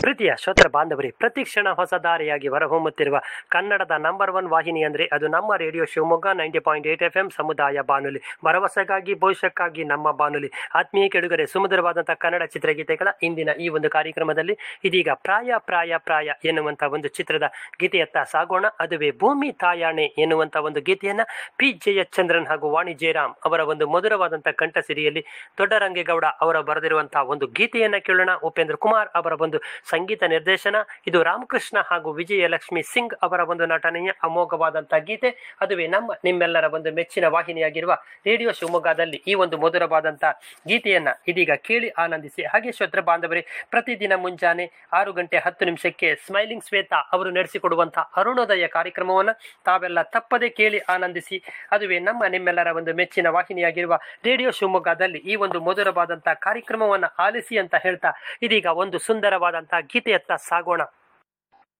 ಪ್ರೀತಿಯ ಶ್ರೋತೃ ಬಾಂಧವರೇ ಪ್ರತಿ ಕ್ಷಣ ಹೊಸ ದಾರಿಯಾಗಿ ಹೊರಹೊಮ್ಮುತ್ತಿರುವ ಕನ್ನಡದ ನಂಬರ್ ಒನ್ ವಾಹಿನಿ ಅಂದರೆ ಅದು ನಮ್ಮ radio Shivamogga ninety point eight F M ಸಮುದಾಯ ಬಾನುಲಿ ಭರವಸೆಗಾಗಿ ಭವಿಷ್ಯಕ್ಕಾಗಿ ನಮ್ಮ ಬಾನುಲಿ ಆತ್ಮೀಯ ಕೆಡುಗರೆ ಸುಮಧುರವಾದಂತಹ ಕನ್ನಡ ಚಿತ್ರಗೀತೆಗಳ ಇಂದಿನ ಈ ಒಂದು ಕಾರ್ಯಕ್ರಮದಲ್ಲಿ ಇದೀಗ ಪ್ರಾಯ ಪ್ರಾಯ ಪ್ರಾಯ ಎನ್ನುವಂಥ ಒಂದು ಚಿತ್ರದ ಗೀತೆಯತ್ತ ಸಾಗೋಣ ಅದುವೇ ಭೂಮಿ ತಾಯಾಣೆ ಎನ್ನುವಂಥ ಒಂದು ಗೀತೆಯನ್ನ ಪಿ ಜಯಚಂದ್ರನ್ ಹಾಗೂ ವಾಣಿ ಜಯರಾಮ್ ಅವರ ಒಂದು ಮಧುರವಾದಂಥ ಕಂಠಸಿರಿಯಲ್ಲಿ ದೊಡ್ಡರಂಗೇಗೌಡ ಅವರ ಬರೆದಿರುವಂತಹ ಒಂದು ಗೀತೆಯನ್ನ ಕೇಳೋಣ ಉಪೇಂದ್ರ ಕುಮಾರ್ ಅವರ ಒಂದು ಸಂಗೀತ ನಿರ್ದೇಶನ ಇದು ರಾಮಕೃಷ್ಣ ಹಾಗೂ ವಿಜಯಲಕ್ಷ್ಮಿ ಸಿಂಗ್ ಅವರ ಒಂದು ನಟನೆಯ ಅಮೋಘವಾದಂತಹ ಗೀತೆ ಅದುವೇ ನಮ್ಮ ನಿಮ್ಮೆಲ್ಲರ ಒಂದು ಮೆಚ್ಚಿನ ವಾಹಿನಿಯಾಗಿರುವ ರೇಡಿಯೋ ಶಿವಮೊಗ್ಗದಲ್ಲಿ ಈ ಒಂದು ಮಧುರವಾದಂತಹ ಗೀತೆಯನ್ನ ಇದೀಗ ಕೇಳಿ ಆನಂದಿಸಿ ಹಾಗೆ ಶ್ರೋತ್ರ ಬಾಂಧವರೇ ಪ್ರತಿದಿನ ಮುಂಜಾನೆ ಆರು ಗಂಟೆ ಹತ್ತು ನಿಮಿಷಕ್ಕೆ ಸ್ಮೈಲಿಂಗ್ ಶ್ವೇತಾ ಅವರು ನಡೆಸಿಕೊಡುವಂತಹ ಅರುಣೋದಯ ಕಾರ್ಯಕ್ರಮವನ್ನು ತಾವೆಲ್ಲ ತಪ್ಪದೆ ಕೇಳಿ ಆನಂದಿಸಿ ಅದುವೇ ನಮ್ಮ ನಿಮ್ಮೆಲ್ಲರ ಒಂದು ಮೆಚ್ಚಿನ ವಾಹಿನಿಯಾಗಿರುವ ರೇಡಿಯೋ ಶಿವಮೊಗ್ಗದಲ್ಲಿ ಈ ಒಂದು ಮಧುರವಾದಂತಹ ಕಾರ್ಯಕ್ರಮವನ್ನು ಆಲಿಸಿ ಅಂತ ಹೇಳ್ತಾ ಇದೀಗ ಒಂದು ಸುಂದರವಾದಂತಹ ಗೀತೆಯತ್ತ ಸಾಗೋಣ